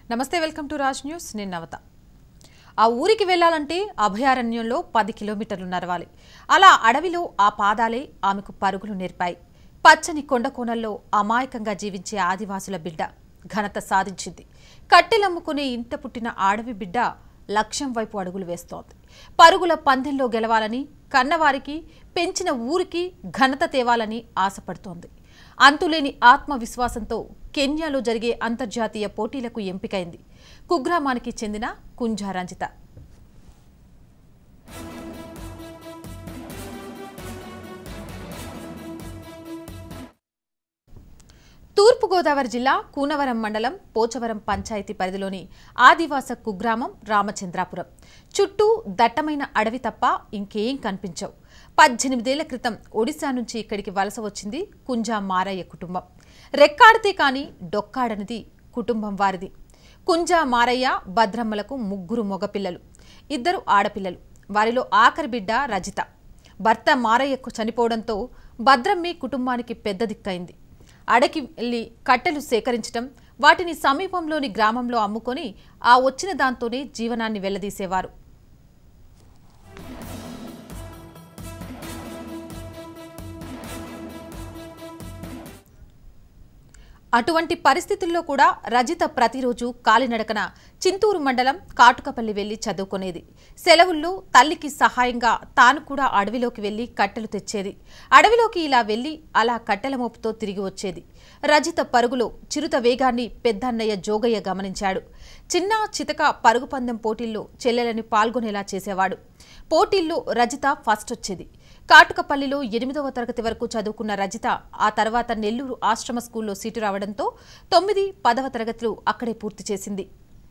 నమస్తే welcome to Raj news నేను నవత ఆ ఊరికి వెళ్ళాలంటే అభయారణ్యంలో పది కిలోమీటర్లు నడవాలి అలా అడవిలో ఆ పాదాలే ఆమెకు పరుగులు నేర్పాయి పచ్చని కొండ కోణల్లో అమాయకంగా జీవించే ఆదివాసుల బిడ్డ ఘనత సాధించింది కట్టెలమ్ముకునే ఇంట పుట్టిన ఆడవి బిడ్డ లక్ష్యం వైపు అడుగులు వేస్తోంది పరుగుల పందెంలో గెలవాలని కన్నవారికి పెంచిన ఊరికి ఘనత తేవాలని ఆశపడుతోంది అంతులేని ఆత్మవిశ్వాసంతో కెన్యాలో జరిగే అంతర్జాతీయ పోటీలకు ఎంపికైంది కుగ్రామానికి చెందిన కుంజా రంజిత తూర్పుగోదావరి జిల్లా కూనవరం మండలం పోచవరం పంచాయతీ పరిధిలోని ఆదివాస కుగ్రామం రామచంద్రాపురం చుట్టూ దట్టమైన అడవి తప్ప ఇంకేం కనిపించవు పద్దెనిమిదేళ్ల క్రితం ఒడిశా నుంచి ఇక్కడికి వలస వచ్చింది కుంజా మారయ్య కుటుంబం రెక్కాడితే కాని డొక్కాడనిది కుటుంబం వారిది కుంజా మారయ్య భద్రమ్మలకు ముగ్గురు మగపిల్లలు ఇద్దరు ఆడపిల్లలు వారిలో ఆఖరి బిడ్డ రజిత భర్త మారయ్యకు చనిపోవడంతో భద్రమ్మి కుటుంబానికి పెద్ద దిక్కైంది అడకి వెళ్లి కట్టెలు సేకరించడం వాటిని సమీపంలోని గ్రామంలో అమ్ముకొని ఆ వచ్చిన దాంతోనే జీవనాన్ని వెళ్లదీసేవారు అటువంటి పరిస్థితుల్లో కూడా రజిత ప్రతిరోజు కాలినడకన చింతూరు మండలం కాటుకపల్లి వెళ్లి చదువుకునేది సెలవుల్లో తల్లికి సహాయంగా తాను కూడా అడవిలోకి వెళ్లి కట్టెలు తెచ్చేది అడవిలోకి ఇలా వెళ్లి అలా కట్టెల మోపుతో తిరిగి వచ్చేది రజిత పరుగులో చిరుత వేగాన్ని పెద్దన్నయ్య జోగయ్య గమనించాడు చిన్న చితక పరుగు పందెం పోటీల్లో చెల్లెలని పాల్గొనేలా చేసేవాడు పోటీల్లో రజిత ఫస్ట్ వచ్చేది కాటుకపల్లిలో ఎనిమిదవ తరగతి వరకు చదువుకున్న రజిత ఆ తర్వాత నెల్లూరు ఆశ్రమ స్కూల్లో సీటు రావడంతో తొమ్మిది పదవ తరగతులు అక్కడే పూర్తి చేసింది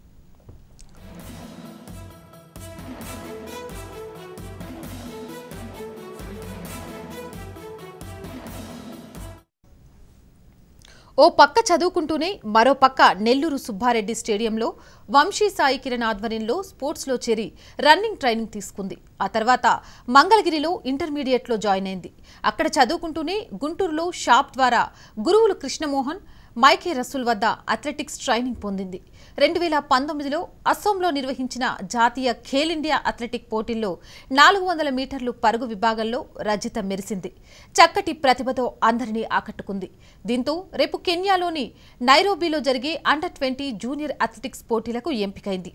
ఓ పక్క చదువుకుంటూనే మరో పక్క నెల్లూరు సుబ్బారెడ్డి స్టేడియంలో వంశీ సాయి కిరణ్ ఆధ్వర్యంలో స్పోర్ట్స్లో చేరి రన్నింగ్ ట్రైనింగ్ తీసుకుంది ఆ తర్వాత మంగళగిరిలో ఇంటర్మీడియట్లో జాయిన్ అయింది అక్కడ చదువుకుంటూనే గుంటూరులో షాప్ ద్వారా గురువులు కృష్ణమోహన్ మైకే రసూల్ వద్ద అథ్లెటిక్స్ ట్రైనింగ్ పొందింది రెండు వేల పంతొమ్మిదిలో అస్సోంలో నిర్వహించిన జాతీయ ఖేల్ ఇండియా అథ్లెటిక్ పోటీల్లో నాలుగు వందల మీటర్లు పరుగు విభాగంలో రజిత మెరిసింది చక్కటి ప్రతిభతో అందరినీ ఆకట్టుకుంది దీంతో రేపు కెన్యాలోని నైరోబీలో జరిగే అండర్ ట్వంటీ జూనియర్ అథ్లెటిక్స్ పోటీలకు ఎంపికైంది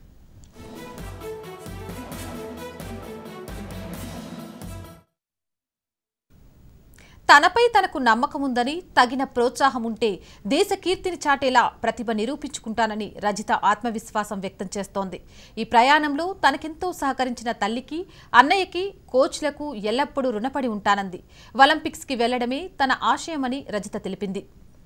తనపై తనకు నమ్మకం ఉందని తగిన ప్రోత్సాహం ఉంటే దేశ కీర్తిని చాటేలా ప్రతిభ నిరూపించుకుంటానని రజిత ఆత్మవిశ్వాసం వ్యక్తం చేస్తోంది ఈ ప్రయాణంలో తనకెంతో సహకరించిన తల్లికి అన్నయ్యకి కోచ్లకు ఎల్లప్పుడూ రుణపడి ఉంటానంది ఒలింపిక్స్కి వెళ్లడమే తన ఆశయమని రజిత తెలిపింది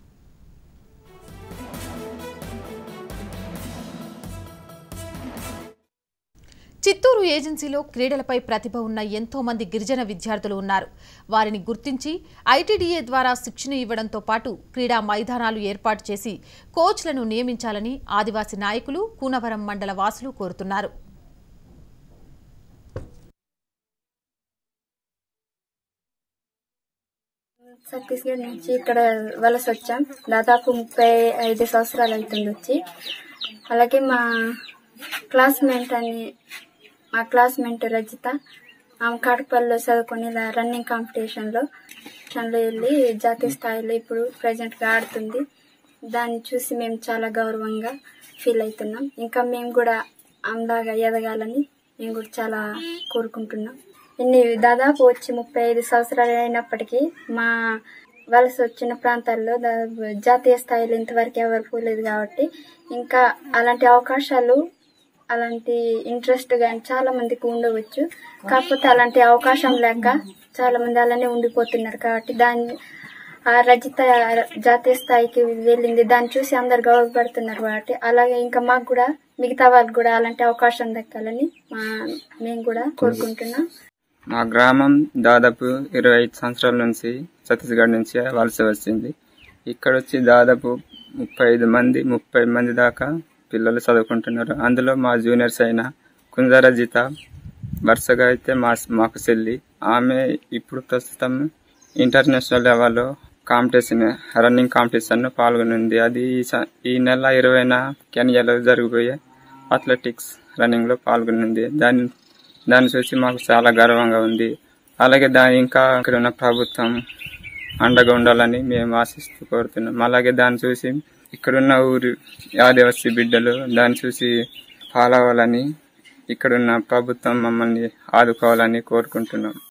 చిత్తూరు ఏజెన్సీలో క్రీడలపై ప్రతిభ ఉన్న ఎంతో మంది గిరిజన విద్యార్థులు ఉన్నారు వారిని గుర్తించి ఐటీడీఏ ద్వారా శిక్షణ ఇవ్వడంతో పాటు క్రీడా మైదానాలు ఏర్పాటు చేసి కోచ్లను నియమించాలని ఆదివాసీ నాయకులు కూనవరం మండల వాసులు కోరుతున్నారు ఛత్తీస్గఢ్ నుంచి ఇక్కడ వలస వచ్చాం దాదాపు ముప్పై ఐదు సంవత్సరాలు అవుతుంది వచ్చి అలాగే మా క్లాస్మేట్ అని మా క్లాస్మేట్ రజిత ఆమె కాటపల్లిలో చదువుకొని ఇలా రన్నింగ్ కాంపిటీషన్లో దానిలో వెళ్ళి జాతీయ స్థాయిలో ఇప్పుడు ప్రజెంట్గా ఆడుతుంది దాన్ని చూసి మేము చాలా గౌరవంగా ఫీల్ అవుతున్నాం ఇంకా మేము కూడా ఆమెలాగా ఎదగాలని మేము కూడా చాలా కోరుకుంటున్నాం ఇన్ని దాదాపు వచ్చి ముప్పై ఐదు సంవత్సరాలు అయినప్పటికీ మా వలస వచ్చిన ప్రాంతాల్లో దా- జాతీయ స్థాయిలో ఇంతవరకు ఎవరు పోలేదు కాబట్టి ఇంకా అలాంటి అవకాశాలు అలాంటి ఇంట్రెస్ట్ కానీ చాలా మందికి ఉండవచ్చు కాకపోతే అలాంటి అవకాశం లేక చాలా మంది అలానే ఉండిపోతున్నారు కాబట్టి దాన్ని ఆ రజిత జాతీయ స్థాయికి వెళ్ళింది దాన్ని చూసి అందరు గౌరవపడుతున్నారు కాబట్టి అలాగే ఇంకా మాకు కూడా మిగతా వాళ్ళకి కూడా అలాంటి అవకాశం దక్కాలని మా మేము కూడా కోరుకుంటున్నాం మా గ్రామం దాదాపు ఇరవై ఐదు సంవత్సరాల నుంచి ఛత్తీస్గఢ్ నుంచి వలస వచ్చింది ఇక్కడ వచ్చి దాదాపు ముప్పై ఐదు మంది ముప్పై మంది దాకా పిల్లలు చదువుకుంటున్నారు అందులో మా జూనియర్స్ అయిన కుంజరజిత వరుసగా అయితే మా మాకు చెల్లి ఆమె ఇప్పుడు ప్రస్తుతం ఇంటర్నేషనల్ లెవెల్లో కాంపిటీషన్ రన్నింగ్ కాంపిటీషన్ పాల్గొనింది అది ఈ స- ఈ నెల ఇరవైన కెనియాలో జరిగిపోయే అథ్లెటిక్స్ రన్నింగ్ లో పాల్గొనింది దాన్ని దాన్ని చూసి మాకు చాలా గర్వంగా ఉంది అలాగే దాని ఇంకా ఇక్కడ ఉన్న ప్రభుత్వం అండగా ఉండాలని మేము ఆశిస్తూ కోరుతున్నాం అలాగే దాన్ని చూసి ఇక్కడున్న ఊరి ఆదివాసీ బిడ్డలు దాన్ని చూసి ఫాలో అవ్వాలని ఇక్కడున్న ప్రభుత్వం మమ్మల్ని ఆదుకోవాలని కోరుకుంటున్నాం